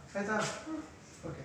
ಆಯ್ತಾ okay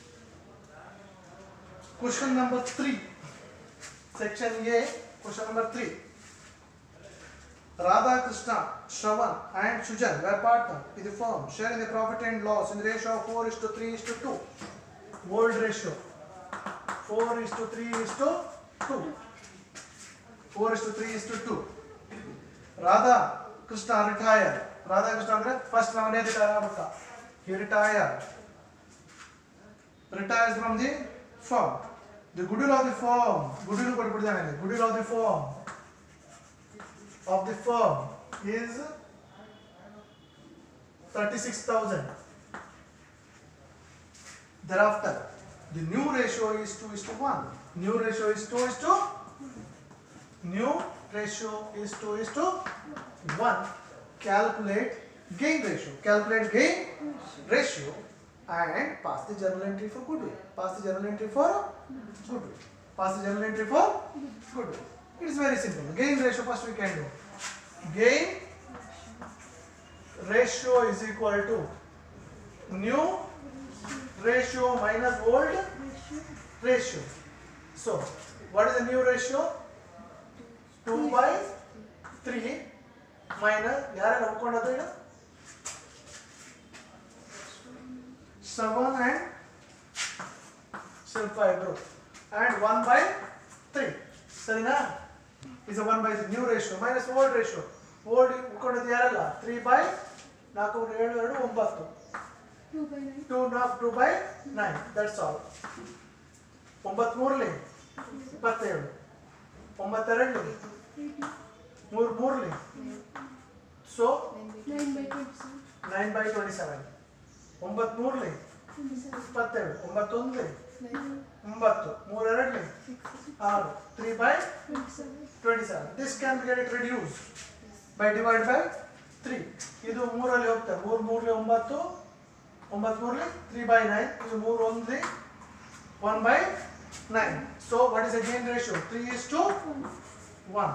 question number three section A question number three Radhakrishna, Shravan and Sujan were partner in the firm, sharing the profit and loss in the ratio of 4 is to 3 is to 2. Old ratio. 4 is to 3 is to 2. 4 is to 3 is to 2. Radha Krishna retired. Radha Krishna ಅಂದ್ರೆ first ನಾವೇ retire ಆಗ್ಬಿಟ್ಟ he retired retires from the firm the goodwill of the firm goodwill ಕೊಟ್ಬಿಟ್ಟಿದ್ದಾನೆ ಇಲ್ಲಿ. goodwill of the firm of the firm is 36,000. Thereafter, the new ratio is 2 is to 1. New ratio is 2 is to new ratio is 2 is to 1. Calculate gain ratio. Calculate gain ratio and pass the journal entry for goodwill. Pass the journal entry for goodwill. Pass the journal entry for goodwill. It is very simple. Gain ratio first we can do. Gain ratio is equal to new ratio minus old ratio. So, what is the new ratio? 2 by 3 minus ಯಾರೆಲ್ಲ ಒಪ್ಕೊಂಡದ್ದು ಈಗ seven and Shilpa ಇಬ್ರು and one by three ಸರಿನಾ is one by new ratio minus old ratio old ಉಳ್ಕೊಂಡಿದ್ದು ಯಾರಲ್ಲ three by ನಾಲ್ಕು ಏಳು ಎರಡು ಒಂಬತ್ತು Two by nine. ಟೂ ನಾಲ್ಕು two by nine that's all ಒಂಬತ್ತು ಮೂರಲಿ ಇಪ್ಪತ್ತೇಳು ಒಂಬತ್ತೆರಡಲಿ Eighty. ಮೂರು ಮೂರಲಿ so Nine by twenty-seven. Nine by twenty seven ಒಂಬತ್ತು ಮೂರಲಿ Twenty-seven. ಇಪ್ಪತ್ತೇಳು ಒಂಬತ್ತೊಂದಲಿ Nine. ಒಂಬತ್ತು ಮೂರೆರಡಲಿ ಆರು three by Twenty-seven. 27. This can get it reduced by divide by 3. ಇದು ಮೂರಲ್ಲಿ ಹೋಗ್ತದೆ ಮೂರು ಮೂರಲಿ ಒಂಬತ್ತು ಒಂಬತ್ತು ಮೂರಲಿ ತ್ರೀ ಬೈ ನೈನ್ ಇದು ಮೂರು ಒಂದ್ಲಿ one by nine so what is again ratio three is to one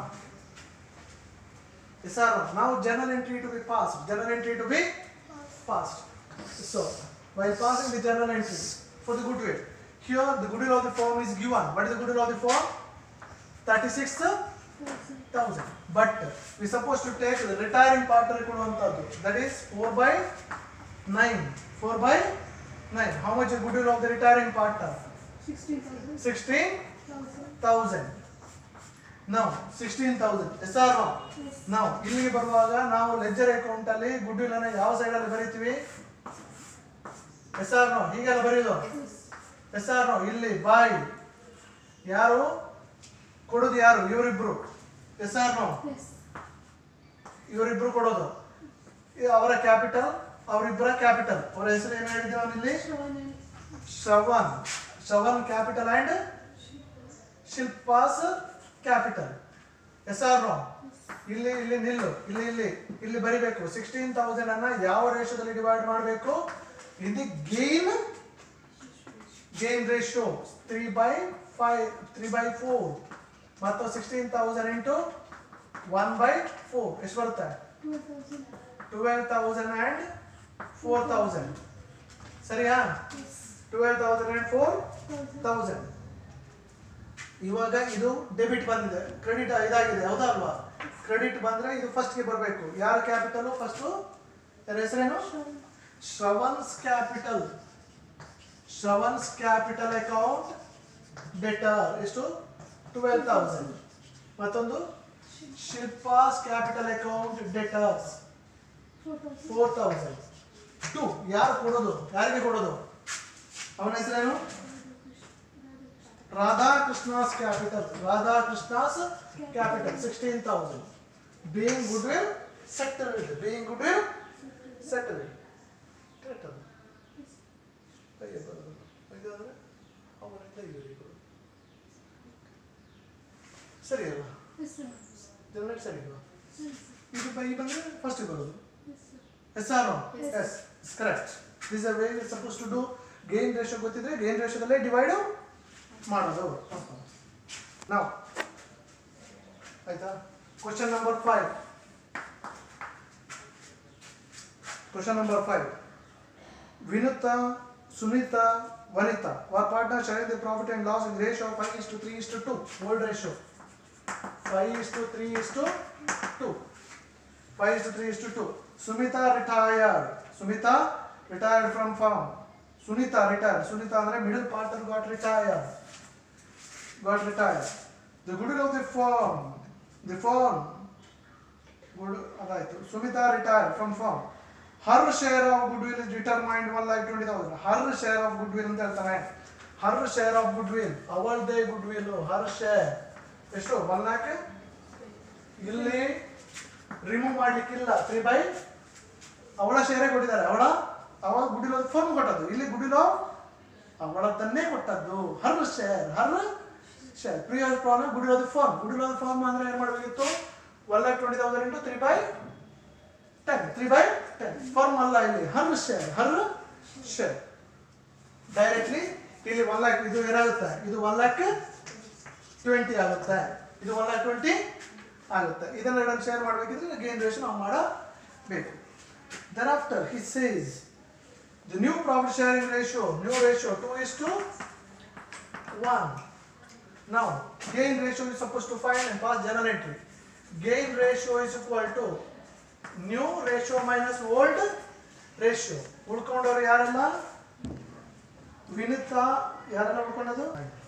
sir now journal entry to be passed journal entry to be passed so while passing the journal entry for the goodwill here the goodwill of the firm is given what is the goodwill of the firm 36 Thousand. thousand. But we supposed to take the retiring partner ಕೊಡುವಂತದ್ದು that is 4 by 9. 4 by 9. How much is goodwill of the retiring partner? Sixteen thousand. 16,000. Thousand. Now 16,000. Yes or no? Yes. ನಾವು ಇಲ್ಲಿಗೆ ಬರುವಾಗ ನಾವು leisure account ಅಲ್ಲಿ goodwill ಅನ್ನ ಯಾವ side ಅಲ್ಲಿ ಬರೀತೀವಿ S R no ಹೀಗೆಲ್ಲ ಬರೆಯೋದು Yes. ಎಸ್ ಆರ್ ನೋ ಇಲ್ಲಿ ಬಾಯ್ ಯಾರು ಕೊಡೋದು ಯಾರು ಇವರಿಬ್ರು ಎಸ್ ಆರ್ ನೋ Yes. ಇವರಿಬ್ರು ಕೊಡೋದು ಇದು ಅವರ ಕ್ಯಾಪಿಟಲ್ ಅವರಿಬ್ಬರ ಕ್ಯಾಪಿಟಲ್ ಅವರ ಹೆಸರು ಏನು ಹೇಳಿದ್ವಿ ನಾವು ಇಲ್ಲಿ Shravan and Shravan Shravan capital and Shilpa's capital S R no ಇಲ್ಲಿ ಇಲ್ಲಿ ನಿಲ್ಲು ಇಲ್ಲಿ ಇಲ್ಲಿ ಇಲ್ಲಿ ಬರಿಬೇಕು ಸಿಕ್ಸ್ಟೀನ್ ತೌಸಂಡ್ ಅನ್ನ ಯಾವ ರೇಷದಲ್ಲಿ ಡಿವೈಡ್ ಮಾಡಬೇಕು in the gain gain ratio three by five three by four ಮತ್ತು sixteen thousand into one by four ಎಷ್ಟು ಬರುತ್ತೆ twelve thousand. Twelve thousand and four thousand ಸರಿಯಾ Yes. Twelve thousand and four Thousand. Thousand ಇವಾಗ ಇದು debit ಬಂದಿದೆ credit ಇದಾಗಿದೆ ಹೌದಾ ಅಲ್ವಾ ಕ್ರೆಡಿಟ್ ಬಂದ್ರೆ ಇದು ಫಸ್ಟ್ಗೆ ಬರಬೇಕು ಯಾರ ಕ್ಯಾಪಿಟಲ್ ಫಸ್ಟು ಯಾರ ಹೆಸರೇನು Shravan. Shravan's capital Shravan's capital account debtor ಎಷ್ಟು ಟ್ವೆಲ್ ತೌಸಂಡ್ ಮತ್ತೊಂದು Shilpa's capital account debtors Four thousand. Four thousand to ಯಾರು ಕೊಡೋದು ಯಾರಿಗೆ ಕೊಡೋದು ಅವನ ಹೆಸರೇನು Radhakrishna's capital Radhakrishna's capital sixteen thousand being goodwill settled being goodwill settled ಇದಾದ್ರೆ ಅವರಿಂದ ಇವರಿಗೆ ಕೊಡು ಸರಿ ಅಲ್ವಾ Yes, sir. ಜನರೇಟ್ ಸರಿ ಅಲ್ವಾ Yes, ಇದು ಬೈ ಬಂದರೆ ಫಸ್ಟ್ ಬರೋದು yes, sir. S R Yes. Yes correct this a way suppose to do gain ratio ಗೊತ್ತಿದ್ರೆ ಗೇನ್ ರೇಷೋದಲ್ಲೇ ಡಿವೈಡು ಮಾಡೋದು ನಾವು ಆಯ್ತಾ question number five question number five Vinita, Sunita, Vanita were partners sharing the profit and loss in ratio of 5 is to 3 is to 2. Old ratio. 5 is to 3 is to 2. 5 is to 3 is to 2. Sumita retired. Sumita retired from firm. Sunita retired. Sunita ಅಂದ್ರೆ middle partner got retired. Got retired. The goodwill of the firm. The firm. Good ಅದಾಯ್ತು. Sumita retired from firm. Her share of goodwill is determined one lakh twenty thousand. Her share of goodwill ಅಂತ ಹೇಳ್ತಾನೆ. Her share of goodwill. ಅವಳದೇ goodwill. Her share. ಎಷ್ಟು one lakh ಇಲ್ಲಿ remove ಮಾಡ್ಲಿಕ್ಕಿಲ್ಲ three by ಅವಳ ಶೇರೇ ಕೊಟ್ಟಿದ್ದಾರೆ ಅವಳ ಅವಳ ಗುಡಿಲೋ ಫರ್ಮ್ ಕೊಟ್ಟದ್ದು ಇಲ್ಲಿ ಗುಡಿಲೋ ಅವಳದ್ದನ್ನೇ ಕೊಟ್ಟದ್ದು her share her share previous problem ಗುಡಿಲೋದು ಫಾರ್ಮ್ ಗುಡಿಲೋದು ಫಾರ್ಮ್ ಅಂದ್ರೆ ಏನ್ ಮಾಡಬೇಕಿತ್ತು one lakh twenty thousand into three by ten three by ten firm ಅಲ್ಲ ಇಲ್ಲಿ her share her share directly ಇಲ್ಲಿ ಒನ್ ಲ್ಯಾಕ್ ಇದು ಏನಾಗುತ್ತೆ ಇದು ಒನ್ ಲ್ಯಾಕ್ ಟ್ವೆಂಟಿ ಆಗುತ್ತೆ ಇದು ಒನ್ ಲ್ಯಾಕ್ ಟ್ವೆಂಟಿ ಆಗುತ್ತೆ ಇದನ್ನ ಎರಡು ಶೇರ್ ಮಾಡಬೇಕಿದ್ರೆ ಗೇನ್ ರೇಷನ್ ನಾವು ಮಾಡಬೇಕು then after he says the new profit sharing ratio new ratio two is to one ನಾವು gain ratio is suppose to find and pass journal entry gain ratio is equal to new ratio minus old ratio ಉಳ್ಕೊಂಡವ್ರು ಯಾರೆಲ್ಲ ವಿನಿತಾ ಯಾರೆಲ್ಲ ಉಳ್ಕೊಂಡದು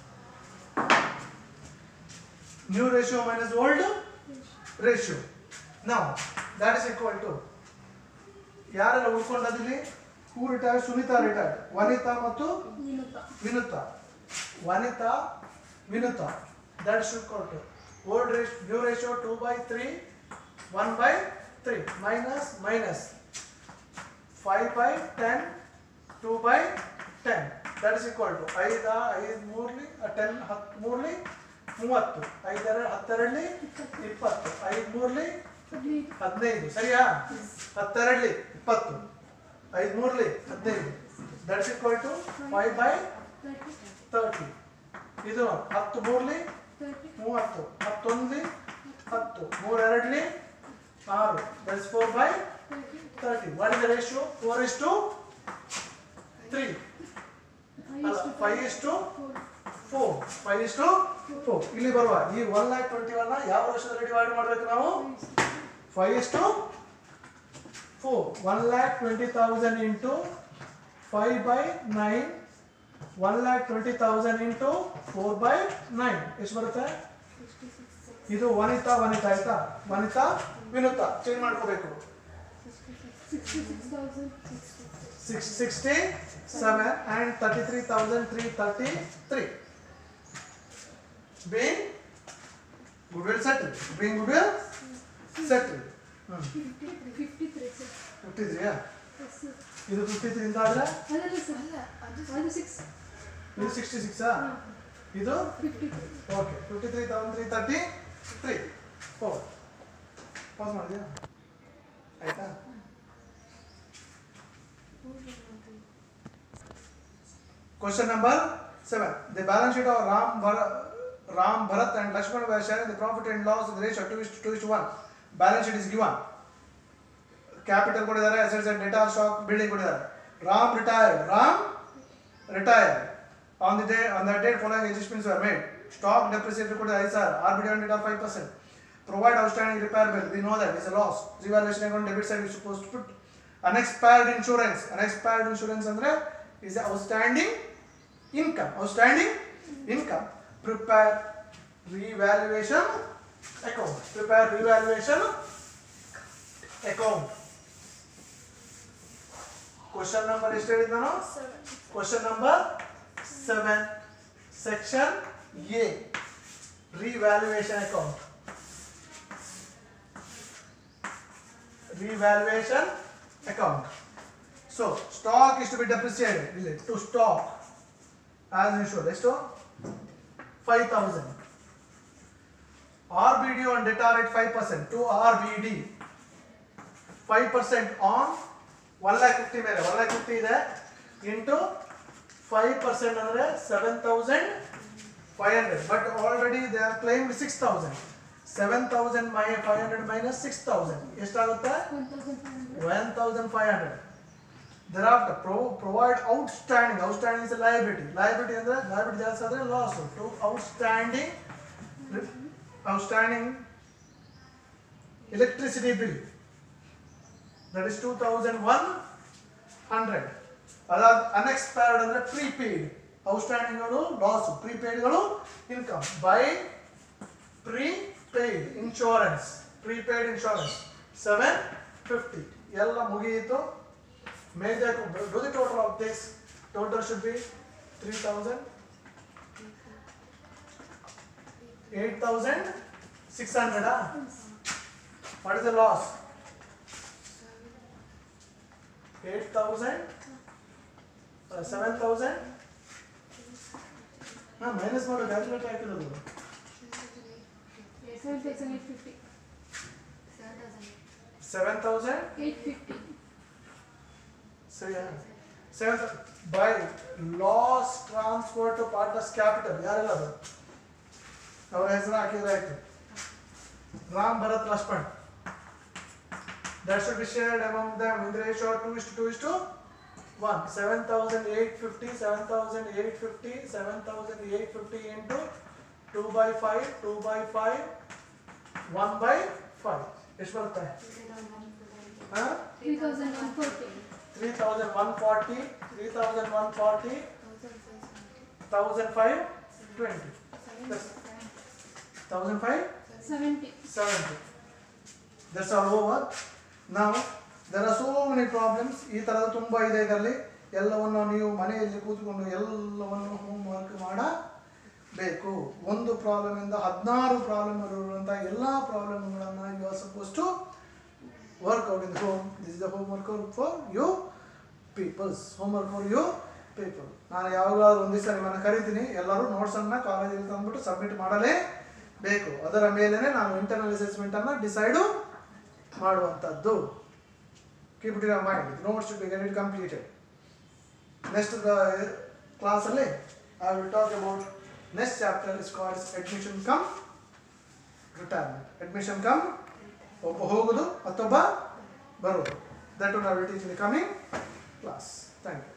new ratio minus old ratio. Now, that is equal to ಯಾರೆಲ್ಲ ಉಳ್ಕೊಂಡದಿಲ್ಲಿ who retire Sunita retire Vanita ಮತ್ತು Vinuta Vinuta Vanita Vinuta that is equal to old ratio new ratio two by three one by three minus minus five by ten two by ten that is equal to ಐದ ಐದು ಮೂರ್ಲಿ ten ಹತ್ತು ಮೂರ್ಲಿ ಮೂವತ್ತು ಐದೆರಡು ಹತ್ತೆರಡಲಿ ಇಪ್ಪತ್ತು ಐದು ಮೂರ್ಲಿ ಹದಿನೈದು ಹದಿನೈದು ಸರಿಯಾ ಹತ್ತೆರಡಲಿ ಇಪ್ಪತ್ತು ಐದು ಮೂರ್ಲಿ ಹದಿನೈದು that is equal to five by thirty thirty ಇದು ಹತ್ತು ಮೂರ್ಲಿ ತರ್ಟಿ ಮೂವತ್ತು ಹತ್ತೊಂದ್ಲಿ ಹತ್ತು ಮೂರೆರಡ್ಲಿ ಆರು that's four by thirty thirty what is the ratio four is to three ಅಲ್ಲ five is to four five is to four ಇಲ್ಲಿ ಬರುವ ಈ ಒನ್ ಲ್ಯಾಕ್ ಟ್ವೆಂಟಿ ಒನ್ ಯಾವ ವರ್ಷದಲ್ಲಿ ಡಿವೈಡ್ ಮಾಡ್ಬೇಕು ನಾವು five is to four one lakh twenty thousand into five by nine one lakh twenty thousand into four by nine ಎಷ್ಟು ಬರುತ್ತೆ ಇದು ವನಿತಾ ವನಿತಾ ಆಯ್ತಾ ವನಿತಾ ವಿನುತಾ ಚೇಂಜ್ ಮಾಡ್ಕೋಬೇಕು sixty six thousand sixty six sixty seven and thirty three thousand three thirty three being goodwill settled being goodwill settled fifty fifty three sir fifty ತ್ರೀಯಾ yes sir ಇದು fifty three ಅಂತ ಆದರೆ ಅದಲ್ಲ ಸರ್ ಅಲ್ಲ ಅದು six ಇದು sixty ಸಿಕ್ಸಾ ಇದು fifty three okay fifty three thousand three thirty three four pass ಮಾಡಿದ್ಯಾ ಆಯ್ತಾ Question number seven. The balance sheet of Ram, Bharat, Ram, Bharat and Lakshman were sharing the profit and loss in the ratio 2 is to 2 is to 1. Balance sheet is given. Capital ಕೊಟ್ಟಿದ್ದಾರೆ assets and data stock building ಕೊಟ್ಟಿದ್ದಾರೆ. Ram retired. Ram retired. On the day on that date following adjustments were made. Stock depreciated ಕೊಟ್ಟಿದ್ದಾರೆ 5 ಸಾವಿರ. RBD on data 5%. Provide outstanding repair bill. We know that it's a loss. Revaluation account debit side we supposed to put unexpired insurance. Unexpired insurance ಅಂದ್ರೆ is outstanding income. Outstanding income. Prepare revaluation account. Prepare revaluation account. Question number ಎಷ್ಟು ಹೇಳಿದ್ ನಾನು Question number seven, section A, revaluation account. Revaluation account. So, stock is to be depreciated. ಇಲ್ಲಿ To stock, as usual, ಎಷ್ಟು five thousand R B D on debtor rate five percent to R B D five percent on one lakh fifty ಮೇಲೆ one lakh fifty ಇದೆ into five percent ಅಂದರೆ seven thousand five hundred but already they are claim six thousand seven thousand my five hundred minus six thousand ಎಷ್ಟಾಗುತ್ತೆ one thousand five hundred one thousand five hundred thereafter pro, provide outstanding outstanding is a liability liability ಅಂದ್ರೆ liability ಜಾಸ್ತಿ ಆದ್ರೆ loss to outstanding outstanding electricity bill that is 2100 ಅದಾದ unexpired ಅಂದ್ರೆ prepaid ಔಟ್ಸ್ಟ್ಯಾಂಡಿಂಗ್ಗಳು loss ಪ್ರೀಪೇಯ್ಡ್ಗಳು income by prepaid insurance prepaid insurance seven fifty ಎಲ್ಲ ಮುಗಿಯಿತು major do the total of this total should be three thousand eight thousand six ಹಂಡ್ರೆಡಾ what is the loss eight thousand seven thousand ಹಾಂ minus ಮಾಡೋ calculator ಹಾಕಿರೋದು Seven thousand eight fifty. Seven thousand Eight fifty. ಸರಿಯಾ seven by loss transfer to partners capital ಯಾರೆಲ್ಲ ಅದು ಅವ್ರ ಹೆಸರು ಹಾಕಿದ್ರೆ ಆಯ್ತು Ram Bharat Lakshman that should be shared among them in the ratio of 2 is to 2 is to 1 7850 7850 7850 into 2 by 5 2 by 5 1 by 5 ಎಷ್ಟು ಬರುತ್ತೆ ಹಾಂ Three thousand one forty. 3140 3140 1520 1570 Seventy. that's all over now there are so many problems ಈ ಥರದ ತುಂಬ ಇದೆ ಇದರಲ್ಲಿ ಎಲ್ಲವನ್ನು ನೀವು ಮನೆಯಲ್ಲಿ ಕೂತ್ಕೊಂಡು ಎಲ್ಲವನ್ನು ಹೋಮ್ ವರ್ಕ್ ಮಾಡಬೇಕು ಒಂದು ಪ್ರಾಬ್ಲಮಿಂದ ಹದಿನಾರು ಪ್ರಾಬ್ಲಮ್ ಇರುವಂಥ ಎಲ್ಲ ಪ್ರಾಬ್ಲಮ್ಗಳನ್ನು you are suppose to work out in the home this is the homework for you peoples homework for you people ನಾನು ಯಾವಾಗಲಾದ್ರೂ ಒಂದು ದಿವಸ ನಿಮ್ಮನ್ನು ಕರಿತೀನಿ ಎಲ್ಲರೂ ನೋಟ್ಸನ್ನು ಕಾಲೇಜಲ್ಲಿ ತಂದ್ಬಿಟ್ಟು ಸಬ್ಮಿಟ್ ಮಾಡಲೇ ಬೇಕು ಅದರ ಮೇಲೇ ನಾನು ಇಂಟರ್ನಲ್ ಅಸೆಸ್ಮೆಂಟನ್ನು ಡಿಸೈಡು ಮಾಡುವಂಥದ್ದು keep it in mind notes should be get it completed next ಕ್ಲಾಸಲ್ಲಿ I will talk about next chapter is called admission cum retirement admission cum ಒಬ್ಬ ಹೋಗೋದು ಮತ್ತೊಬ್ಬ ಬರೋದು that I will teach in coming class thank you